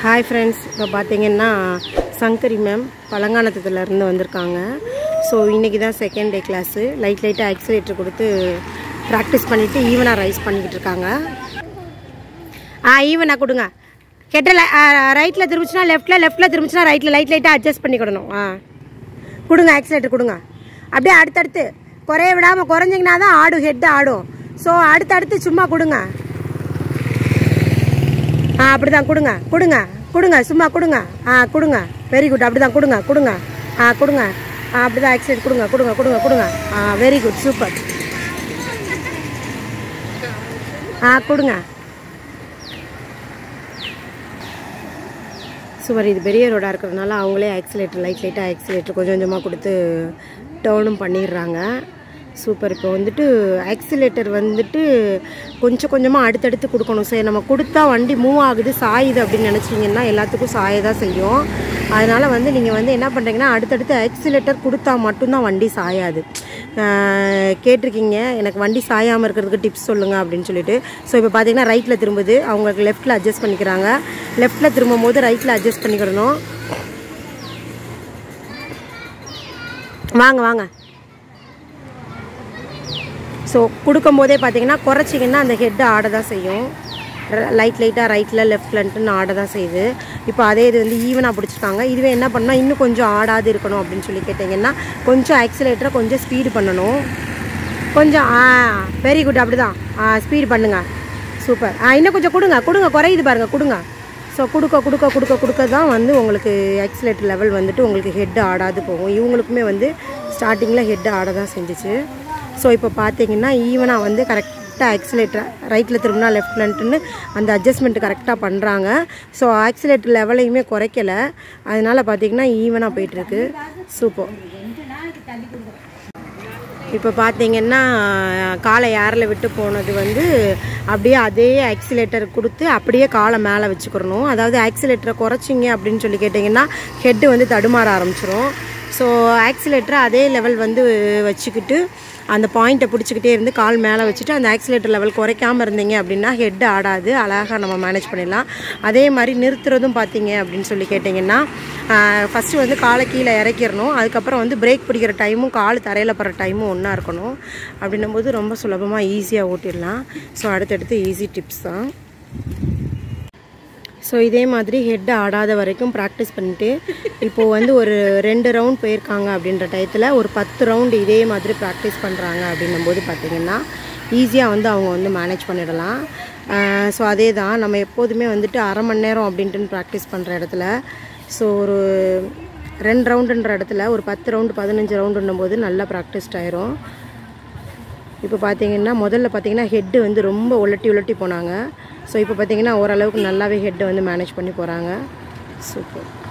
hi friends இப்போ பார்த்தீங்கன்னா Sankari ma'am பழங்கானத்துலேருந்து வந்திருக்காங்க ஸோ இன்றைக்கி தான் செகண்ட் டே கிளாஸு லைட் லைட்டாக ஆக்சிலேட்டர் கொடுத்து ப்ராக்டிஸ் பண்ணிவிட்டு ஈவனாக ரைஸ் பண்ணிக்கிட்டு இருக்காங்க ஆ ஈவனாக கொடுங்க கெட்ட ரைட்டில் திரும்பிச்சுனா லெஃப்ட்டில் லெஃப்ட்டில் திரும்பிச்சுனா ரைட்டில் லைட் லைட்டாக அட்ஜஸ்ட் பண்ணிக்கிடணும் ஆ கொடுங்க ஆக்சிலேட்டர் கொடுங்க அப்படியே அடுத்தடுத்து குறைய விடாமல் குறைஞ்சிங்கன்னா தான் ஆடும் ஹெட்டு ஆடும் ஸோ அடுத்தடுத்து சும்மா கொடுங்க ஆ அப்படிதான் கொடுங்க கொடுங்க கொடுங்க சும்மா கொடுங்க ஆ கொடுங்க வெரி குட் அப்படிதான் கொடுங்க கொடுங்க ஆ கொடுங்க ஆ அப்படிதான் ஆக்சிடென்ட் கொடுங்க கொடுங்க கொடுங்க கொடுங்க ஆ வெரி குட் சூப்பர் ஆ கொடுங்க சூப்பர் இது பெரிய ரோடாக இருக்கிறதுனால அவங்களே ஆக்சிலேட்டர் லைட் லைட்டாக ஆக்சிலேட்டர் கொஞ்சம் கொஞ்சமாக கொடுத்து டேர்னும் பண்ணிடுறாங்க சூப்பர் இப்போ வந்துட்டு ஆக்சிலேட்டர் வந்துட்டு கொஞ்சம் கொஞ்சமாக அடுத்தடுத்து கொடுக்கணும் சரி நம்ம கொடுத்தா வண்டி மூவ் ஆகுது சாயுது அப்படின்னு நினச்சிங்கன்னா எல்லாத்துக்கும் சாய தான் செய்யும் அதனால் வந்து நீங்கள் வந்து என்ன பண்ணுறீங்கன்னா அடுத்தடுத்து ஆக்சிலேட்டர் கொடுத்தா மட்டும்தான் வண்டி சாயாது ஆஹ் கேட்டிருக்கீங்க எனக்கு வண்டி சாயாமல் இருக்கிறதுக்கு டிப்ஸ் சொல்லுங்கள் அப்படின்னு சொல்லிட்டு ஸோ இப்போ பார்த்தீங்கன்னா ரைட்டில் திரும்புது அவங்களுக்கு லெஃப்ட்டில் அட்ஜஸ்ட் பண்ணிக்கிறாங்க லெஃப்ட்டில் திரும்பும் போது ரைட்டில் அட்ஜஸ்ட் பண்ணிக்கிடணும் வாங்க வாங்க ஸோ கொடுக்கும்போதே பார்த்தீங்கன்னா குறைச்சிங்கன்னா அந்த ஹெட்டு ஆட தான் செய்யும் லைட் லைட்டாக ரைட்டில் லெஃப்ட்லன்ட்டுன்னு ஆட தான் செய்யுது இப்போ அதே இது வந்து ஈவனாக பிடிச்சிருக்காங்க இதுவே என்ன பண்ணால் இன்னும் கொஞ்சம் ஆடாது இருக்கணும் அப்படின்னு சொல்லி கேட்டிங்கன்னா கொஞ்சம் ஆக்சிலேட்டரை கொஞ்சம் ஸ்பீடு பண்ணணும் கொஞ்சம் ஆ வெரி குட் அப்படி தான் ஆ ஸ்பீடு பண்ணுங்க சூப்பர் ஆ இன்னும் கொஞ்சம் கொடுங்க கொடுங்க குறையுது பாருங்கள் கொடுங்க ஸோ கொடுக்க கொடுக்க கொடுக்க கொடுக்க தான் வந்து உங்களுக்கு ஆக்சிலேட்டர் லெவல் வந்துட்டு உங்களுக்கு ஹெட் ஆடாது போகும் இவங்களுக்குமே வந்து ஸ்டார்டிங்கில் ஹெட் ஆட தான் செஞ்சுச்சு ஸோ இப்போ பார்த்தீங்கன்னா ஈவனாக வந்து கரெக்டாக ஆக்சிலேட்டர் ரைட்டில் திரும்பினா லெஃப்ட்லன்ட்டுன்னு அந்த அட்ஜஸ்ட்மெண்ட் கரெக்டாக பண்ணுறாங்க ஸோ ஆக்சிலேட்டர் லெவலையுமே குறைக்கல அதனால் பார்த்தீங்கன்னா ஈவனாக போயிட்டுருக்கு சூப்பர் இப்போ பார்த்தீங்கன்னா காலை ஏரில் விட்டு போனது வந்து அப்படியே அதே ஆக்சிலேட்டர் கொடுத்து அப்படியே காலை மேலே வச்சுக்கிறணும் அதாவது ஆக்சிலேட்டரை குறைச்சிங்க அப்படின்னு சொல்லி கேட்டிங்கன்னா ஹெட்டு வந்து தடுமாற ஆரம்பிச்சிரும் ஸோ ஆக்சிலேட்டரை அதே லெவல் வந்து வச்சுக்கிட்டு அந்த பாயிண்ட்டை பிடிச்சிக்கிட்டே இருந்து கால் மேலே வச்சுட்டு அந்த ஆக்சிலேட்டர் லெவல் குறைக்காமல் இருந்தீங்க அப்படின்னா ஹெட் ஆடாது அழகாக நம்ம மேனேஜ் பண்ணிடலாம் அதே மாதிரி நிறுத்துறதும் பார்த்தீங்க அப்படின்னு சொல்லி கேட்டிங்கன்னா ஃபஸ்ட்டு வந்து காலை கீழே இறக்கிடணும் அதுக்கப்புறம் வந்து பிரேக் பிடிக்கிற டைமும் கால் தரையில் படுற டைமும் ஒன்றா இருக்கணும் அப்படின்னும் போது ரொம்ப சுலபமாக ஈஸியாக ஓட்டிடலாம் ஸோ அடுத்தடுத்து ஈஸி டிப்ஸ் தான் ஸோ இதே மாதிரி ஹெட் ஆடாத வரைக்கும் ப்ராக்டிஸ் பண்ணிட்டு இப்போது வந்து ஒரு ரெண்டு ரவுண்ட் போயிருக்காங்க அப்படின்ற டயத்தில் ஒரு பத்து ரவுண்டு இதே மாதிரி ப்ராக்டிஸ் பண்ணுறாங்க அப்படின்னும் போது பார்த்திங்கன்னா ஈஸியாக வந்து அவங்க வந்து மேனேஜ் பண்ணிடலாம் ஸோ அதே தான் நம்ம எப்போதுமே வந்துட்டு அரை மணி நேரம் அப்படின்ட்டு ப்ராக்டிஸ் பண்ணுற இடத்துல ஸோ ஒரு ரெண்டு ரவுண்டுன்ற இடத்துல ஒரு பத்து ரவுண்டு பதினஞ்சு ரவுண்டுன்னும் போது நல்லா ப்ராக்டிஸ்ட் ஆயிரும் இப்போ பார்த்தீங்கன்னா முதல்ல பார்த்தீங்கன்னா ஹெட்டு வந்து ரொம்ப உலட்டி உலட்டி போனாங்க ஸோ இப்போ பார்த்தீங்கன்னா ஓரளவுக்கு நல்லாவே ஹெட்டை வந்து மேனேஜ் பண்ணி போகிறாங்க சூப்பர்